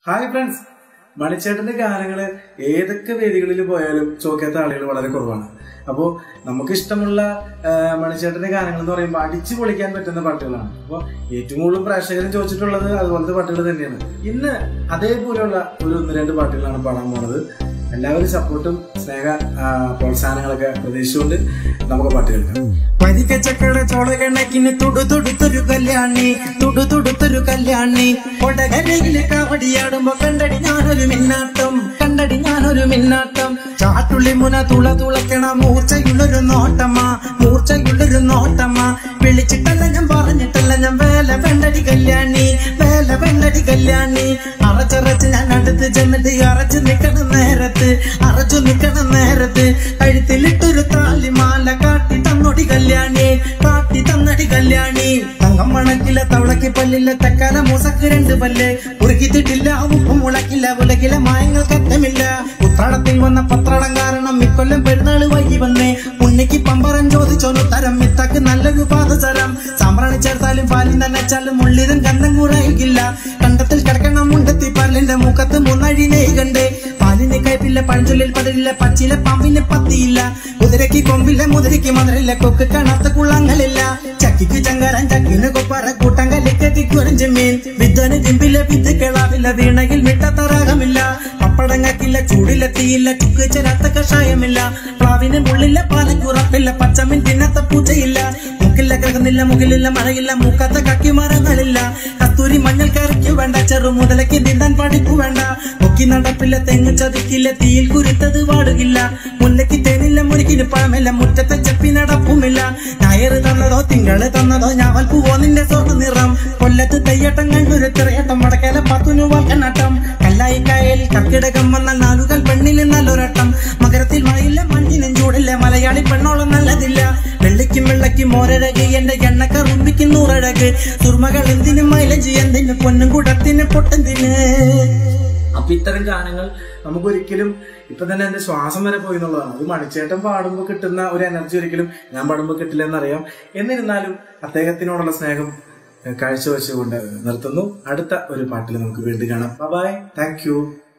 hi friends മണിച്ചേട്ടന്റെ ഗാനങ്ങള് ഏതൊക്കെ വേദികളിൽ പോയാലും ചോക്കാത്ത ആളുകൾ വളരെ കുറവാണ് അപ്പോൾ നമുക്ക് ഇഷ്ടമുള്ള ആ, മണിച്ചേട്ടന്റെ ഗാനങ്ങൾ എന്ന് പറയുമ്പോൾ അടിച്ചു പൊളിക്കാൻ പറ്റുന്ന പാട്ടുകളാണ് അപ്പോൾ ഏറ്റവും കൂടുതൽ പ്രേക്ഷകരും ചോദിച്ചിട്ടുള്ളത് അതുപോലത്തെ പാട്ടുകൾ തന്നെയാണ് ഇന്ന് അതേപോലെയുള്ള ഒരു ഒന്ന് രണ്ട് പാട്ടുകളാണ് പാടാൻ പോണത് എല്ലാവരും സപ്പോർട്ടും സ്നേഹ ആ, പ്രോത്സാഹനങ്ങളൊക്കെ പ്രതീക്ഷിച്ചുകൊണ്ട് നമുക്ക് പാട്ട് കേൾക്കാം പതിക്ക ചക്കട ചോളകണക്കിന് തുടുതുടുത്തൊരു കല്യാണി തുടുതുടുത്തൊരു കല്യാണി കൊടകരയില് കാവടിയാടുമ്പോ കണ്ടടി ഞാനൊരു മിന്നാട്ടം കണ്ടടി ഞാനൊരു മിന്നാട്ടം ചാട്ടുള്ളി മുന തുള തുളക്കണ മൂർച്ചയുള്ളൊരു നോട്ടമ്മ മൂർച്ചയുള്ളൊരു നോട്ടമ്മ വിളിച്ചിട്ടല്ല ഞാൻ പറഞ്ഞിട്ടല്ല ഞാൻ വേല വെണ്ടടി കല്യാണി വേല വെണ്ടടി കല്യാണി അറച്ചറച്ച് ഞാൻ അടുത്ത് ചെന്നിട്ട് അറച്ചു നിക്കണ നേരത്ത് അറച്ചു നിക്കണ നേരത്ത് കഴുത്തിലിട്ടൊരു താലിമാല കാട്ടി തന്നൊടി കല്യാണി കാട്ടി തന്നടി കല്യാണി തങ്കം മണക്കില്ല തവളക്ക് പല്ലില്ല തക്കാല മൂസക്ക് രണ്ട് പല്ല് ഉറുക്കിത്തിട്ടില്ല ഉപ്പും മുളക്കില്ല ഉലകില മായങ്ങൾ കറ്റമില്ല ഉത്രാടത്തിൽ വന്ന പത്രാടം കാരണം ഇക്കൊല്ലം പെരുന്നാള് വൈകി വന്നേ ഉണ്ണിക്ക് പമ്പരം ചോദിച്ചോന്നു തരം മിത്തക്ക് നല്ലൊരു പാദസരം സാമ്പ്രാണി ചേർത്താലും പാലിൽ നനച്ചാലും ഉള്ളിതും ഗന്ധം കുറയില്ല കണ്ടത്തിൽ കിടക്കണം മുണ്ടത്തി പല്ലിന്റെ മുഖത്ത് മുന്നഴി നെയ്കണ്ടേ പാലിന് കയ്പില്ല പഴഞ്ചൊല്ലിൽ പതിരില്ല പച്ചില പാമ്പിന് പത്തിയില്ല കുതിരയ്ക്ക് കൊമ്പില്ല മുതിരയ്ക്ക് മധുരില്ല കൊക്ക് കണത്ത കുളങ്ങളില്ല ചക്കിക്ക് ചങ്കരൻ ചക്കിന് കൊപ്പറ കൂട്ടം കല്ലിക്കത്തി കുരഞ്ച് മീൻ വിദ്വന് ദിമ്പില്ല വിത്ത് കിളാവില്ല വീണയിൽ മിട്ടത്തറാകമില്ല പപ്പടങ്ങക്കില്ല ചൂടില്ല തീയില്ല ചുക്ക് ചെരാത്ത കഷായമില്ല പ്ലാവിന് മുള്ളില്ല പാലക്കുറപ്പില്ല പച്ചമിൻ തിന്നത്ത പൂച്ചയില്ല മുക്കില്ല കിടക്കുന്നില്ല മുകിലില്ല മഴയില്ല മൂക്കാത്ത കക്കി മരങ്ങളില്ല കസ്തൂരി മഞ്ഞൾ കറിക്ക് വേണ്ട ചെറു മുതലയ്ക്ക് തിന്നാൻ പഠിപ്പു വേണ്ട മുക്കി നടപ്പില്ല തെങ്ങ് ചതിക്കില്ല തീയിൽ കുരുത്തത് വാടുകില്ല മുല്ലയ്ക്ക് തേനില്ല മുരിക്കിന് പഴമില്ല മുറ്റത്തെ ചെപ്പി നടപ്പുമില്ല ഞായറ് തന്നതോ തിങ്കള് തന്നതോ ഞാവൽ പൂവോ നിന്റെ സ്വർണ്ണ നിറം കൊല്ലത്ത് തെയ്യട്ടം കണ്ണൂര് തിറയട്ടം വടക്കല പത്തുനു വാൽക്കനട്ടം കല്ലായി കായൽ കർക്കിടകം വന്നാൽ നാലുകൾ പെണ്ണിന് നല്ലൊരട്ടം മകരത്തിൽ മഴയില്ല മഞ്ഞിനും ചൂടില്ല മലയാളി പെണ്ണോളം നല്ലതില്ല വെള്ളിക്കും വെള്ളയ്ക്കും ഓരഴക് എന്റെ എണ്ണക്ക റുമ്പിക്കും നൂറഴക് സുർമകൾ എന്തിനും മൈലഞ്ചി എന്തിന് പൊന്നും കുടത്തിന് പൊട്ടെന്തിന് അപ്പൊ ഇത്തരം ഗാനങ്ങൾ നമുക്ക് ഒരിക്കലും ഇപ്പൊ തന്നെ എന്റെ ശ്വാസം വരെ പോയി എന്നുള്ളതാണ് അത് മണിച്ചേട്ടൻ പാടുമ്പോൾ കിട്ടുന്ന ഒരു എനർജി ഒരിക്കലും ഞാൻ പാടുമ്പോൾ കിട്ടില്ല എന്നറിയാം എന്നിരുന്നാലും അദ്ദേഹത്തിനോടുള്ള സ്നേഹം ഏഹ്, കാഴ്ചവെച്ചുകൊണ്ട് നിർത്തുന്നു അടുത്ത ഒരു പാട്ടിൽ നമുക്ക് വീണ്ടും കാണാം ബൈ താങ്ക് യു